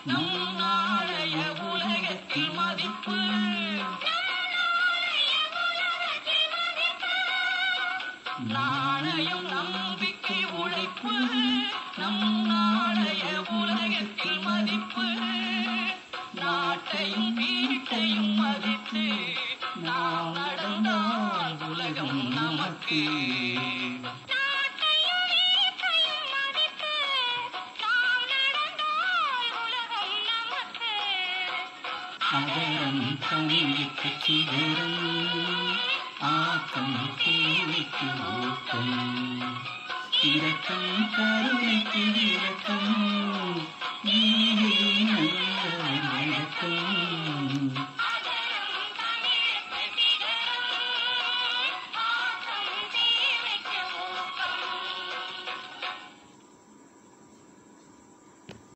நம் நாளைய உலகத்தில் மதிப்பு நாணயம் நம்பிக்கை உழைப்பு நம் நாளைய உலகத்தில் மதிப்பு நாட்டையும் வீட்டையும் மதித்து நாம் நடந்தால் உலகம் நமக்கு நாட்டையும் வீட்டையும் மதித்து நாம் நடந்தால் உலகம் நமக்கு அகரம் தமிழுக்கு சிகரம் ஆக்கம் தேவைக்கு ஊக்கம் இரக்கம் கருணைக்கு இரக்கம் நீதி நன்மை